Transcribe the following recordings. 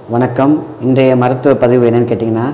வணக்கம் இன்றைய மருத்துவ பதிவு என்னன்னு கேட்டிங்கன்னா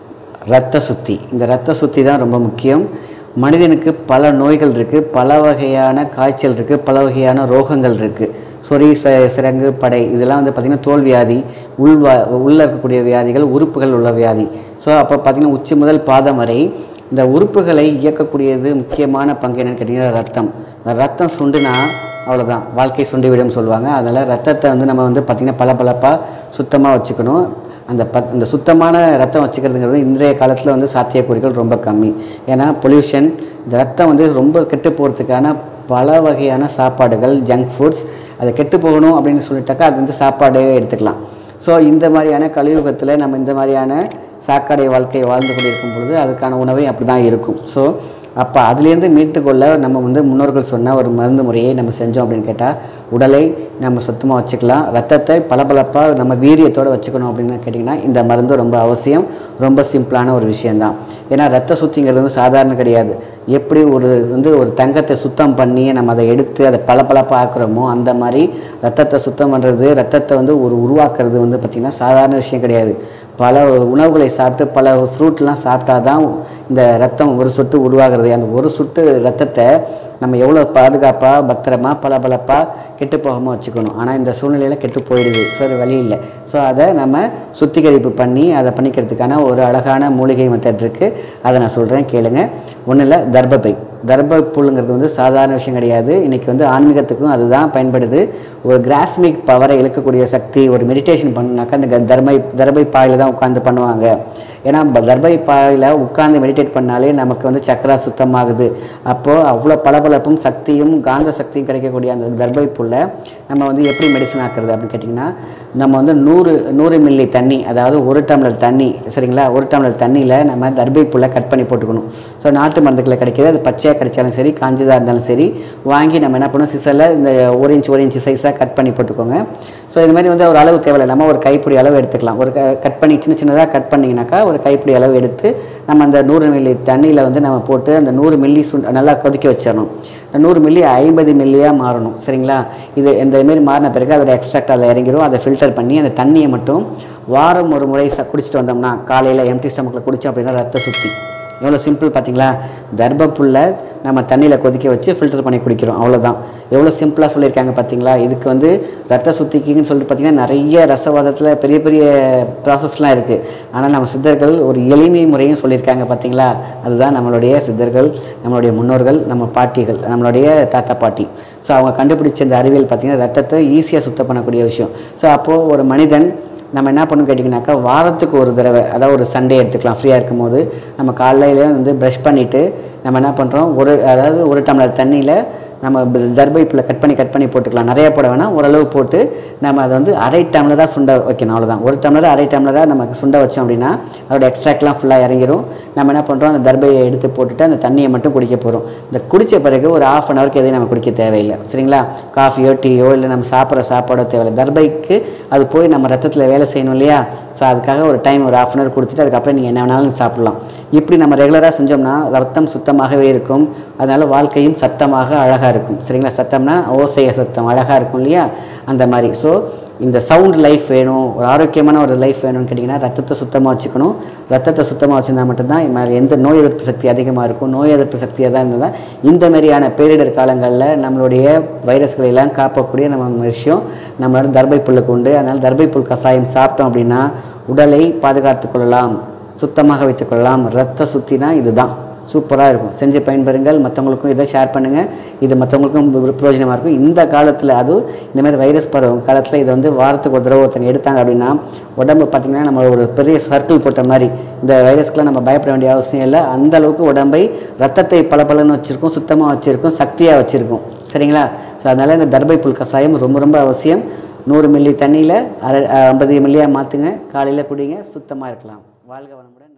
இரத்த சுத்தி இந்த இரத்த சுத்தி தான் ரொம்ப முக்கியம் மனிதனுக்கு பல நோய்கள் இருக்குது பல வகையான காய்ச்சல் இருக்குது பல வகையான ரோகங்கள் இருக்குது சொறி ச சிரங்கு படை இதெல்லாம் வந்து பார்த்திங்கன்னா தோல் வியாதி உள் வா உள்ளே இருக்கக்கூடிய வியாதிகள் உறுப்புகள் உள்ள வியாதி ஸோ அப்போ பார்த்திங்கன்னா உச்சி முதல் பாதம் வரை இந்த உறுப்புகளை இயக்கக்கூடியது முக்கியமான பங்கு என்னன்னு கேட்டிங்கன்னா ரத்தம் இந்த ரத்தம் சுண்டுனா அவ்வளோதான் வாழ்க்கை சுண்டிவிடும் சொல்லுவாங்க அதனால் ரத்தத்தை வந்து நம்ம வந்து பார்த்திங்கன்னா பளபளப்பாக சுத்தமாக வச்சுக்கணும் அந்த ப அந்த சுத்தமான ரத்தம் வச்சுக்கிறதுங்கிறது இன்றைய காலத்தில் வந்து சாத்தியக்கூறுகள் ரொம்ப கம்மி ஏன்னா பொல்யூஷன் இந்த ரத்தம் வந்து ரொம்ப கெட்டு போகிறதுக்கான பல வகையான சாப்பாடுகள் ஜங்க் ஃபுட்ஸ் அது கெட்டு போகணும் அப்படின்னு சொல்லிட்டாக்கா அது வந்து சாப்பாடே எடுத்துக்கலாம் ஸோ இந்த மாதிரியான கலியுகத்தில் நம்ம இந்த மாதிரியான சாக்கடை வாழ்க்கை வாழ்ந்து கொண்டிருக்கும் பொழுது அதுக்கான உணவை அப்படி தான் இருக்கும் ஸோ அப்போ அதுலேருந்து மீட்டுக்கொள்ள நம்ம வந்து முன்னோர்கள் சொன்ன ஒரு மருந்து முறையை நம்ம செஞ்சோம் அப்படின்னு கேட்டால் உடலை நம்ம சுத்தமாக வச்சுக்கலாம் ரத்தத்தை பளபளப்பாக நம்ம வீரியத்தோடு வச்சுக்கணும் அப்படின்னு கேட்டிங்கன்னா இந்த மருந்து ரொம்ப அவசியம் ரொம்ப சிம்பிளான ஒரு விஷயந்தான் ஏன்னா ரத்த சுத்திங்கிறது வந்து சாதாரண கிடையாது எப்படி ஒரு வந்து ஒரு தங்கத்தை சுத்தம் பண்ணி நம்ம அதை எடுத்து அதை பளபளப்பாக ஆக்குறோமோ அந்த மாதிரி ரத்தத்தை சுத்தம் பண்ணுறது ரத்தத்தை வந்து ஒரு உருவாக்குறது வந்து பார்த்திங்கன்னா சாதாரண விஷயம் கிடையாது பல உணவுகளை சாப்பிட்டு பல ஃப்ரூட்லாம் சாப்பிட்டா தான் இந்த ரத்தம் ஒரு சொட்டு உருவாகிறது அந்த ஒரு சொட்டு ரத்தத்தை நம்ம எவ்வளோ பாதுகாப்பாக பத்திரமா பளபளப்பாக கெட்டு போகாமல் வச்சுக்கணும் ஆனால் இந்த சூழ்நிலையில் கெட்டு போயிடுது சரி வழி இல்லை ஸோ அதை நம்ம சுத்திகரிப்பு பண்ணி அதை பண்ணிக்கிறதுக்கான ஒரு அழகான மூலிகை மெத்தட் இருக்குது அதை நான் சொல்கிறேன் கேளுங்க ஒன்றும் இல்லை தர்பப்பை தர்ப புல்லுங்கிறது வந்து சாதாரண விஷயம் கிடையாது இன்றைக்கி வந்து ஆன்மீகத்துக்கும் அதுதான் பயன்படுது ஒரு கிராஸ்மிக் பவரை இழுக்கக்கூடிய சக்தி ஒரு மெடிடேஷன் பண்ணுனாக்கா அந்த க- தர்மை தர்பை பாயில் தான் உட்காந்து பண்ணுவாங்க ஏன்னா ப- கர்ப்பை பாயில் உட்கார்ந்து மெடிடேட் பண்ணாலே நமக்கு வந்து சக்கரா சுத்தமாகுது அப்போது அவ்வளோ பளபளப்பும் சக்தியும் காந்த சக்தியும் கிடைக்கக்கூடிய அந்த கர்ப்பை புல்லை நம்ம வந்து எப்படி மெடிசன் ஆக்குறது அப்படின்னு கேட்டிங்கன்னா நம்ம வந்து நூறு நூறு மில்லி தண்ணி அதாவது ஒரு டம்ளர் தண்ணி சரிங்களா ஒரு டம்ளர் தண்ணியில் நம்ம தர்பை புல்லை கட் பண்ணி போட்டுக்கணும் ஸோ நாட்டு மருந்துகளை கிடைக்கிது அது பச்சையாக கிடைச்சாலும் சரி காஞ்சதாக இருந்தாலும் சரி வாங்கி நம்ம என்ன பண்ணணும் சிசரில் இந்த ஒரு இன்ச் ஒரு இன்ச் சைஸாக கட் பண்ணி போட்டுக்கோங்க ஸோ இது மாதிரி வந்து ஒரு அளவு தேவையில்லை நம்ம ஒரு கைப்பிடி அளவு எடுத்துக்கலாம் ஒரு க- கட் பண்ணி சின்ன சின்னதாக கட் பண்ணிங்கனாக்கா ஒரு கைப்பிடி அளவு எடுத்து நம்ம அந்த நூறு மில்லி தண்ணியில் வந்து நம்ம போட்டு அந்த நூறு மில்லி சுண்ட் நல்லா கொதிக்க வச்சிடணும் இந்த நூறு மில்லி ஐம்பது மில்லியாக மாறணும் சரிங்களா இது இந்த மாரி மாறின பிறகு அதோட எக்ஸ்ட்ராக்ட் அதில் இறங்கிரும் அதை ஃபில்டர் பண்ணி அந்த தண்ணியை மட்டும் வாரம் ஒரு முறை ச குடிச்சிட்டு வந்தோம்னா காலையில் எம்டி ஸ்டமக்கில் குடித்தோம் அப்படின்னா ரத்த சுத்தி எவ்வளோ சிம்பிள் பார்த்தீங்களா தர்பப்புல்லை நம்ம தண்ணியில் கொதிக்க வச்சு ஃபில்டர் பண்ணி குடிக்கிறோம் அவ்வளோதான் எவ்வளோ சிம்பிளாக சொல்லியிருக்காங்க பார்த்தீங்களா இதுக்கு வந்து ரத்த சுத்திக்குன்னு சொல்லிட்டு பார்த்தீங்கன்னா நிறைய ரசவாதத்தில் பெரிய பெரிய ப்ராசஸ்லாம் இருக்குது ஆனால் நம்ம சித்தர்கள் ஒரு எளிமை முறையும் சொல்லியிருக்காங்க பார்த்தீங்களா அதுதான் நம்மளுடைய சித்தர்கள் நம்மளுடைய முன்னோர்கள் நம்ம பாட்டிகள் நம்மளுடைய தாத்தா பாட்டி ஸோ அவங்க கண்டுபிடிச்ச இந்த அறிவியல் பார்த்தீங்கன்னா ரத்தத்தை ஈஸியாக சுத்தம் பண்ணக்கூடிய விஷயம் ஸோ அப்போது ஒரு மனிதன் நம்ம என்ன பண்ணணும் கேட்டிங்கனாக்கா வாரத்துக்கு ஒரு தடவை அதாவது ஒரு சண்டே எடுத்துக்கலாம் ஃப்ரீயாக இருக்கும்போது நம்ம காலையில வந்து ப்ரஷ் பண்ணிவிட்டு நம்ம என்ன பண்ணுறோம் ஒரு அதாவது ஒரு டம்ளர் தண்ணியில் நம்ம தர்பைப்பில் கட் பண்ணி கட் பண்ணி போட்டுக்கலாம் நிறைய போட வேணாம் ஓரளவு போட்டு நம்ம அதை வந்து அரை டம்ளராக சுண்ட வைக்கணும் அவ்வளோதான் ஒரு டம்ளர் அரை டம்ளராக நமக்கு சுண்ட வச்சோம் அப்படின்னா அதோட எக்ஸ்ட்ராக்ட்லாம் ஃபுல்லாக இறங்கிரும் நம்ம என்ன பண்ணுறோம் அந்த தர்பையை எடுத்து போட்டுட்டு அந்த தண்ணியை மட்டும் குடிக்க போகிறோம் இந்த குடித்த பிறகு ஒரு ஆஃப் அன் ஹவருக்கு எதையும் நம்ம குடிக்க தேவையில்லை சரிங்களா காஃபியோ டீயோ இல்லை நம்ம சாப்பிட்ற சாப்பாடோ தேவையில்லை தர்பைக்கு அது போய் நம்ம ரத்தத்தில் வேலை செய்யணும் இல்லையா ஸோ அதுக்காக ஒரு டைம் ஒரு ஆஃப் அன் ஹவர் கொடுத்துட்டு அதுக்கப்புறம் நீங்கள் என்ன வேணாலும் சாப்பிட்லாம் இப்படி நம்ம ரெகுலராக செஞ்சோம்னா ரத்தம் சுத்தமாகவே இருக்கும் அதனால வாழ்க்கையும் சத்தமாக அழகாக இருக்கும் சரிங்களா சத்தம்னா ஓசைய சத்தம் அழகாக இருக்கும் இல்லையா அந்த மாதிரி ஸோ இந்த சவுண்ட் லைஃப் வேணும் ஒரு ஆரோக்கியமான ஒரு லைஃப் வேணும்னு கேட்டிங்கன்னா ரத்தத்தை சுத்தமாக வச்சுக்கணும் ரத்தத்தை சுத்தமாக வச்சுருந்தா மட்டும்தான் இது மாதிரி எந்த நோய் எதிர்ப்பு சக்தி அதிகமாக இருக்கும் நோய் எதிர்ப்பு சக்தியாக தான் இருந்தால் இந்த மாதிரியான பேரிடர் காலங்களில் நம்மளுடைய வைரஸ்களை எல்லாம் காப்பக்கூடிய நம்ம விஷயம் நம்மளோட தர்பை புல்லுக்கு உண்டு அதனால் தர்பை புல் கஷாயம் சாப்பிட்டோம் அப்படின்னா உடலை பாதுகாத்துக் கொள்ளலாம் சுத்தமாக வைத்துக் கொள்ளலாம் ரத்த சுத்தினா இதுதான் சூப்பராக இருக்கும் செஞ்சு பயன்பெறுங்கள் மற்றவங்களுக்கும் இதை ஷேர் பண்ணுங்கள் இது மற்றவங்களுக்கும் ஒரு பிரயோஜனமாக இருக்கும் இந்த காலத்தில் அதுவும் இந்த மாதிரி வைரஸ் பரவும் காலத்தில் இதை வந்து வாரத்துக்கு ஒரு தடவை ஒருத்தங்க எடுத்தாங்க அப்படின்னா உடம்பு பார்த்திங்கன்னா நம்ம ஒரு பெரிய சர்க்கிள் போட்ட மாதிரி இந்த வைரஸ்க்கெலாம் நம்ம பயப்பட வேண்டிய அவசியம் இல்லை அந்த அளவுக்கு உடம்பை ரத்தத்தை பளபளன்னு வச்சுருக்கும் சுத்தமாக வச்சுருக்கும் சக்தியாக வச்சுருக்கும் சரிங்களா ஸோ அதனால் இந்த தர்பை புல் கஷாயம் ரொம்ப ரொம்ப அவசியம் நூறு மில்லி தண்ணியில் அரை ஐம்பது மில்லியாக மாற்றுங்க காலையில் குடிங்க சுத்தமாக இருக்கலாம் வாழ்க வளமுடன்